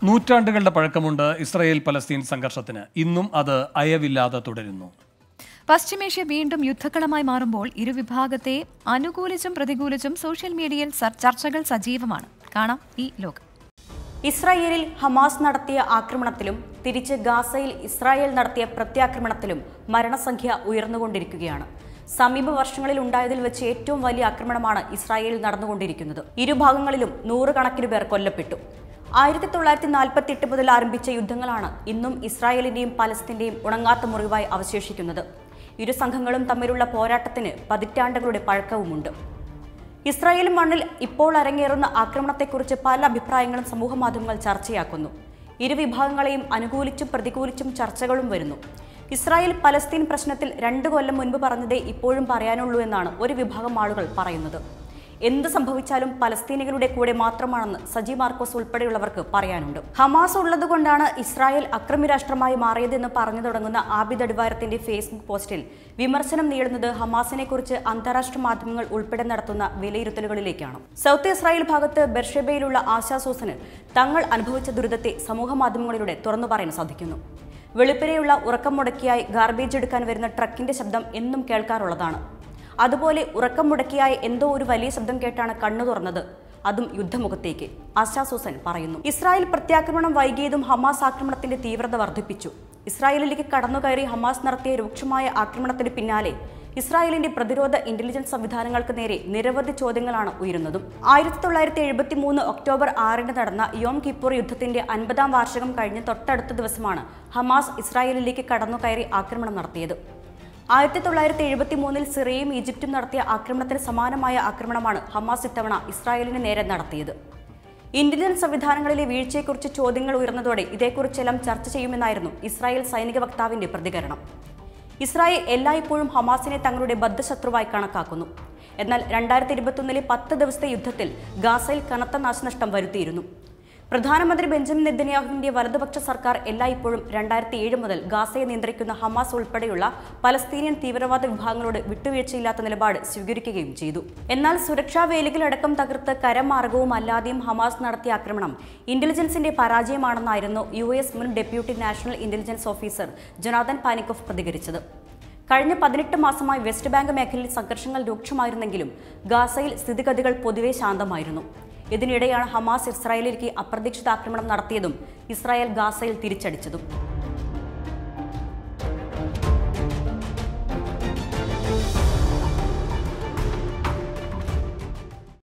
നൂറ്റാണ്ടുകളുടെ പഴക്കമുണ്ട് Israel Palestine സംഘർഷത്തിന് ഇന്നും അത് അയവില്ലാതെ തുടരുന്നു പശ്ചിമേഷ്യ വീണ്ടും യുദ്ധക്കളമായി മാറുമ്പോൾ ഇരുവിഭാഗത്തെ അനുകൂലിച്ചും പ്രതികൂലിച്ചും സോഷ്യൽ മീഡിയയിൽ സർ- ചർച്ചകൾ സജീവമാണ് കാണാം ഈ ലോകം ഇസ്രായേലിൽ ഹമാസ് നടത്തിയ ആക്രമണത്തിലും തിരിച്ച് ഗാസയിൽ ഇസ്രായേൽ നടത്തിയ പ്രത്യാക്രമണത്തിലും മരണസംഖ്യ ഉയർന്നുകൊണ്ടിരിക്കുകയാണ് സമീപ വർഷങ്ങളിൽ ഉണ്ടായതിൽ വെച്ച് ഏറ്റവും വലിയ ആക്രമണമാണ് ഇസ്രായേലിൽ നടന്നുകൊണ്ടിരിക്കുന്നത് ഇരുഭാഗങ്ങളിലും നൂറുകണക്കിന് പേർ കൊല്ലപ്പെട്ടു ആയിരത്തി തൊള്ളായിരത്തി നാൽപ്പത്തി എട്ട് മുതൽ ആരംഭിച്ച യുദ്ധങ്ങളാണ് ഇന്നും ഇസ്രായേലിന്റെയും പലസ്തീന്റെയും ഉണങ്ങാത്ത മുറിവായി അവശേഷിക്കുന്നത് ഇരു സംഘങ്ങളും തമ്മിലുള്ള പോരാട്ടത്തിന് പതിറ്റാണ്ടുകളുടെ പഴക്കവുമുണ്ട് ഇസ്രായേൽ മണ്ണിൽ ഇപ്പോൾ അരങ്ങേറുന്ന ആക്രമണത്തെക്കുറിച്ച് പല അഭിപ്രായങ്ങളും സമൂഹമാധ്യമങ്ങൾ ചർച്ചയാക്കുന്നു ഇരു വിഭാഗങ്ങളെയും അനുകൂലിച്ചും പ്രതികൂലിച്ചും ചർച്ചകളും വരുന്നു ഇസ്രായേൽ പലസ്തീൻ പ്രശ്നത്തിൽ രണ്ടു കൊല്ലം മുൻപ് പറഞ്ഞതേ ഇപ്പോഴും പറയാനുള്ളൂ എന്നാണ് ഒരു വിഭാഗം ആളുകൾ പറയുന്നത് എന്ത് സംഭവിച്ചാലും പലസ്തീനികളുടെ കൂടെ മാത്രമാണെന്ന് സജി മാർക്കോസ് ഉൾപ്പെടെയുള്ളവർക്ക് പറയാനുണ്ട് ഹമാസ് ഉള്ളതുകൊണ്ടാണ് ഇസ്രായേൽ അക്രമി രാഷ്ട്രമായി മാറിയതെന്ന് പറഞ്ഞു തുടങ്ങുന്ന ആബിദ് അടിവാരത്തിന്റെ ഫേസ്ബുക്ക് പോസ്റ്റിൽ വിമർശനം നീളുന്നത് ഹമാസിനെ കുറിച്ച് അന്താരാഷ്ട്ര മാധ്യമങ്ങൾ ഉൾപ്പെടെ നടത്തുന്ന വിലയിരുത്തലുകളിലേക്കാണ് സൗത്ത് ഇസ്രായേൽ ഭാഗത്ത് ബെർഷബയിലുള്ള ആശാസൂസന് തങ്ങൾ അനുഭവിച്ച ദുരിതത്തെ സമൂഹ മാധ്യമങ്ങളിലൂടെ തുറന്നു പറയാൻ സാധിക്കുന്നു വെളുപ്പിനെയുള്ള ഉറക്കം മുടക്കിയായി ഗാർബേജ് എടുക്കാൻ വരുന്ന ട്രക്കിന്റെ ശബ്ദം എന്നും കേൾക്കാറുള്ളതാണ് അതുപോലെ ഉറക്കം മുടക്കിയായി എന്തോ ഒരു വലിയ ശബ്ദം കേട്ടാണ് കണ്ണു തുറന്നത് അതും യുദ്ധമുഖത്തേക്ക് ആശാസൂസൻ പറയുന്നു ഇസ്രായേൽ പ്രത്യാക്രമണം വൈകിയതും ഹമാസ് ആക്രമണത്തിന്റെ തീവ്രത വർദ്ധിപ്പിച്ചു ഇസ്രായേലിലേക്ക് കടന്നുകയറി ഹമാസ് നടത്തിയ രൂക്ഷമായ ആക്രമണത്തിന് പിന്നാലെ ഇസ്രായേലിന്റെ പ്രതിരോധ ഇന്റലിജൻസ് സംവിധാനങ്ങൾക്ക് നേരെ നിരവധി ചോദ്യങ്ങളാണ് ഉയരുന്നതും ആയിരത്തി തൊള്ളായിരത്തി എഴുപത്തി മൂന്ന് ഒക്ടോബർ ആറിന് നടന്ന യോം കിപ്പൂർ യുദ്ധത്തിന്റെ അൻപതാം വാർഷികം കഴിഞ്ഞ് തൊട്ടടുത്ത ദിവസമാണ് ഹമാസ് ഇസ്രായേലിലേക്ക് കടന്നുകയറി ആക്രമണം നടത്തിയത് ആയിരത്തി തൊള്ളായിരത്തി എഴുപത്തി മൂന്നിൽ സിറിയയും ഈജിപ്തും നടത്തിയ ആക്രമണത്തിന് സമാനമായ ആക്രമണമാണ് ഹമാസ് ഇത്തവണ ഇസ്രായേലിന് നേരെ നടത്തിയത് ഇന്റലിജൻസ് സംവിധാനങ്ങളിലെ വീഴ്ചയെക്കുറിച്ച് ചോദ്യങ്ങൾ ഉയർന്നതോടെ ഇതേക്കുറിച്ചെല്ലാം ചർച്ച ചെയ്യുമെന്നായിരുന്നു ഇസ്രായേൽ സൈനിക വക്താവിന്റെ പ്രതികരണം ഇസ്രായേൽ എല്ലായ്പ്പോഴും ഹമാസിനെ തങ്ങളുടെ ബദ്ധശത്രുവായി കണക്കാക്കുന്നു എന്നാൽ രണ്ടായിരത്തി ഇരുപത്തൊന്നിലെ പത്ത് ദിവസത്തെ യുദ്ധത്തിൽ ഗാസയിൽ കനത്ത നാശനഷ്ടം വരുത്തിയിരുന്നു പ്രധാനമന്ത്രി ബെഞ്ചമിൻ നെതന്യാഹുവിന്റെ വലതുപക്ഷ സർക്കാർ എല്ലായ്പ്പോഴും രണ്ടായിരത്തി ഏഴ് മുതൽ ഗാസയെ നിയന്ത്രിക്കുന്ന ഹമാസ് ഉൾപ്പെടെയുള്ള പലസ്തീനിയൻ തീവ്രവാദ വിഭാഗങ്ങളോട് വിട്ടുവീഴ്ചയില്ലാത്ത നിലപാട് സ്വീകരിക്കുകയും ചെയ്തു എന്നാൽ സുരക്ഷാ വേലികളടക്കം തകർത്ത് കരമാർഗവും അല്ലാതെയും ഹമാസ് നടത്തിയ ആക്രമണം ഇന്റലിജൻസിന്റെ പരാജയമാണെന്നായിരുന്നു യു എസ് മുൻ deputy national intelligence officer Jonathan Panikoff പ്രതികരിച്ചത് കഴിഞ്ഞ പതിനെട്ട് മാസമായി വെസ്റ്റ് ബാങ്ക് മേഖലയിൽ സംഘർഷങ്ങൾ രൂക്ഷമായിരുന്നെങ്കിലും ഗാസയിൽ സ്ഥിതിഗതികൾ പൊതുവെ ശാന്തമായിരുന്നു ഇതിനിടെയാണ് ഹമാസ് ഇസ്രായേലിലേക്ക് അപ്രതീക്ഷിത ആക്രമണം നടത്തിയതും ഇസ്രായേൽ ഗാസയിൽ തിരിച്ചടിച്ചതും